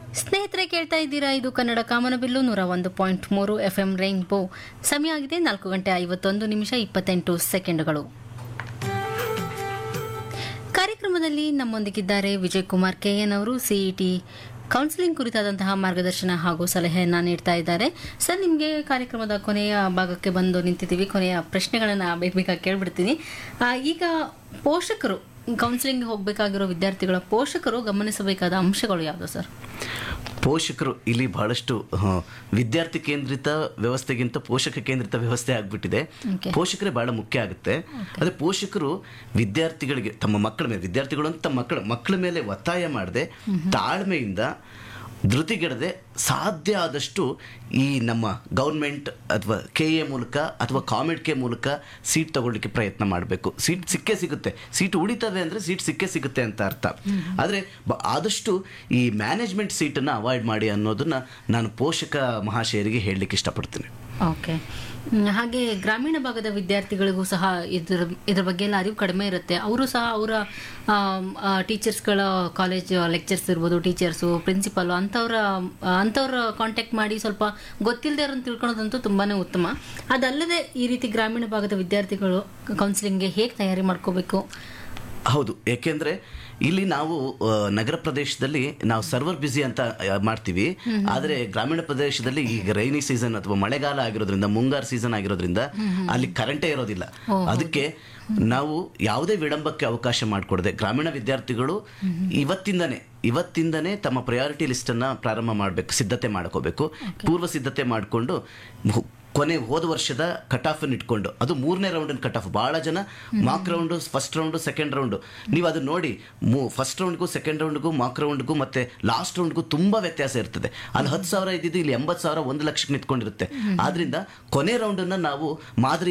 ಸ್ನೇಹಿತರೆ ಕೇಳ್ತಾ ಇದ್ದೀರಾ ಇದು ಕನ್ನಡ ಕಾಮನಬಿಲ್ಲು ನೂರ ಒಂದು ಪಾಯಿಂಟ್ ಮೂರು ಎಫ್ ಎಂ ರೈನ್ಬೋ ಸಮಯ ಆಗಿದೆ ನಾಲ್ಕು ಗಂಟೆ ಐವತ್ತೊಂದು ನಿಮಿಷ ಇಪ್ಪತ್ತೆಂಟು ಸೆಕೆಂಡ್ಗಳು ಕಾರ್ಯಕ್ರಮದಲ್ಲಿ ನಮ್ಮೊಂದಿಗಿದ್ದಾರೆ ವಿಜಯ್ ಕುಮಾರ್ ಕೆಎನ್ ಅವರು ಸಿಇಟಿ ಕೌನ್ಸಿಲಿಂಗ್ ಕುರಿತಾದಂತಹ ಮಾರ್ಗದರ್ಶನ ಹಾಗೂ ಸಲಹೆಯನ್ನ ನೀಡ್ತಾ ಇದ್ದಾರೆ ಸರ್ ನಿಮಗೆ ಕಾರ್ಯಕ್ರಮದ ಕೊನೆಯ ಭಾಗಕ್ಕೆ ಬಂದು ನಿಂತಿದ್ದೀವಿ ಕೊನೆಯ ಪ್ರಶ್ನೆಗಳನ್ನು ಬೇಗ ಬೇಗ ಕೇಳ್ಬಿಡ್ತೀನಿ ಆ, ಈಗ ಪೋಷಕರು ಕೌನ್ಸಿಲಿಂಗ್ ಹೋಗಬೇಕಾಗಿರೋ ವಿದ್ಯಾರ್ಥಿಗಳ ಪೋಷಕರು ಗಮನಿಸಬೇಕಾದ ಅಂಶಗಳು ಯಾವುದು ಸರ್ ಪೋಷಕರು ಇಲ್ಲಿ ಬಹಳಷ್ಟು ಹ, ವಿದ್ಯಾರ್ಥಿ ಕೇಂದ್ರಿತ ವ್ಯವಸ್ಥೆಗಿಂತ ಪೋಷಕ ಕೇಂದ್ರಿತ ವ್ಯವಸ್ಥೆ ಆಗ್ಬಿಟ್ಟಿದೆ Okay. ಪೋಷಕರೇ ಬಹಳ ಮುಖ್ಯ ಆಗುತ್ತೆ ಅದೇ ಪೋಷಕರು ವಿದ್ಯಾರ್ಥಿಗಳಿಗೆ ತಮ್ಮ ಮಕ್ಕಳ ಮೇಲೆ ವಿದ್ಯಾರ್ಥಿಗಳು ಅಂತ ತಮ್ಮ ಮಕ್ಕಳ ಮಕ್ಕಳ ಮೇಲೆ ಒತ್ತಾಯ ಮಾಡದೆ ತಾಳ್ಮೆಯಿಂದ ಧೃತಿಗೆಡದೆ ಸಾಧ್ಯ ಆದಷ್ಟು ಈ ನಮ್ಮ ಗೌರ್ಮೆಂಟ್ ಅಥವಾ ಕೆ ಎ ಮೂಲಕ ಅಥವಾ ಕಾಮೆಡ್ ಕೆ ಮೂಲಕ ಸೀಟ್ ತಗೊಳ್ಳಿಕ್ಕೆ ಪ್ರಯತ್ನ ಮಾಡಬೇಕು ಸೀಟ್ ಸಿಕ್ಕೇ ಸಿಗುತ್ತೆ ಸೀಟ್ ಉಳಿತವೆ ಅಂದರೆ ಸೀಟ್ ಸಿಕ್ಕೇ ಸಿಗುತ್ತೆ ಅಂತ ಅರ್ಥ ಆದರೆ ಬ- ಆದಷ್ಟು ಈ ಮ್ಯಾನೇಜ್ಮೆಂಟ್ ಸೀಟನ್ನು ಅವಾಯ್ಡ್ ಮಾಡಿ ಅನ್ನೋದನ್ನ ನಾನು ಪೋಷಕ ಮಹಾಶಯರಿಗೆ ಹೇಳಲಿಕ್ಕೆ ಇಷ್ಟಪಡ್ತೀನಿ ಓಕೆ ಹ್ಮ್, ಹಾಗೆ ಗ್ರಾಮೀಣ ಭಾಗದ ವಿದ್ಯಾರ್ಥಿಗಳಿಗೂ ಸಹ ಇದ್ರ ಇದ್ರ ಬಗ್ಗೆ ಎಲ್ಲ ಅರಿವು ಕಡಿಮೆ ಇರುತ್ತೆ ಅವರು ಸಹ ಅವರ ಟೀಚರ್ಸ್ಗಳ ಕಾಲೇಜ್ ಲೆಕ್ಚರ್ಸ್ ಇರ್ಬೋದು ಟೀಚರ್ಸು ಪ್ರಿನ್ಸಿಪಲ್ ಅಂಥವ್ರ ಅಂಥವ್ರ ಕಾಂಟ್ಯಾಕ್ಟ್ ಮಾಡಿ ಸ್ವಲ್ಪ ಗೊತ್ತಿಲ್ಲದೆ ಅವ್ರನ್ನ ತಿಳ್ಕೊಳೋದಂತೂ ತುಂಬಾನೇ ಉತ್ತಮ ಅದಲ್ಲದೆ ಈ ರೀತಿ ಗ್ರಾಮೀಣ ಭಾಗದ ವಿದ್ಯಾರ್ಥಿಗಳು ಕೌನ್ಸಿಲಿಂಗ್ಗೆ ಹೇಗೆ ತಯಾರಿ ಮಾಡ್ಕೋಬೇಕು ಹೌದು ಏಕೆಂದ್ರೆ ಇಲ್ಲಿ ನಾವು ಆ, ನಗರ ಪ್ರದೇಶದಲ್ಲಿ ನಾವು ಸರ್ವರ್ ಬ್ಯುಸಿ ಅಂತ ಆ, ಮಾಡ್ತೀವಿ ಆದರೆ ಗ್ರಾಮೀಣ ಪ್ರದೇಶದಲ್ಲಿ ಈಗ ರೈನಿ ಸೀಸನ್ ಅಥವಾ ಮಳೆಗಾಲ ಆಗಿರೋದ್ರಿಂದ ಮುಂಗಾರು ಸೀಸನ್ ಆಗಿರೋದ್ರಿಂದ ಅಲ್ಲಿ ಕರೆಂಟೇ ಇರೋದಿಲ್ಲ ಅದಕ್ಕೆ ನಾವು ಯಾವುದೇ ವಿಳಂಬಕ್ಕೆ ಅವಕಾಶ ಮಾಡಿಕೊಡದೆ ಗ್ರಾಮೀಣ ವಿದ್ಯಾರ್ಥಿಗಳು ಇವತ್ತಿಂದನೇ ಇವತ್ತಿಂದನೇ ತಮ್ಮ ಪ್ರಯಾರಿಟಿ ಲಿಸ್ಟನ್ನು ಪ್ರಾರಂಭ ಮಾಡಬೇಕು ಸಿದ್ಧತೆ ಮಾಡ್ಕೋಬೇಕು ಪೂರ್ವ ಸಿದ್ಧತೆ ಮಾಡಿಕೊಂಡು ಕೊನೆ ಹೋದ ವರ್ಷದ ಕಟ್ ಆಫ್ ಇಟ್ಕೊಂಡು ಅದು ಮೂರನೇ ರೌಂಡ್ ಕಟ್ ಆಫ್ ಬಹಳ ಜನ mock round first round second round ನೀವು ಅದು ನೋಡಿ ಫಸ್ಟ್ ರೌಂಡ್ಗೂ ಸೆಕೆಂಡ್ ರೌಂಡ್ಗೂ ಮಾಕ್ ರೌಂಡ್ಗೂ ಮತ್ತೆ ಲಾಸ್ಟ್ ರೌಂಡ್ಗೂ ತುಂಬಾ ವ್ಯತ್ಯಾಸ ಇರ್ತದೆ ಅಲ್ಲಿ ಹತ್ತು ಸಾವಿರ ಇದ್ದಿದ್ದು ಇಲ್ಲಿ ಎಂಬತ್ತು ಸಾವಿರ ಒಂದು ಲಕ್ಷಕ್ಕೆ ನಿಂತ್ಕೊಂಡಿರುತ್ತೆ ಆದ್ರಿಂದ ಕೊನೆ ರೌಂಡನ್ನು ನಾವು ಮಾದರಿ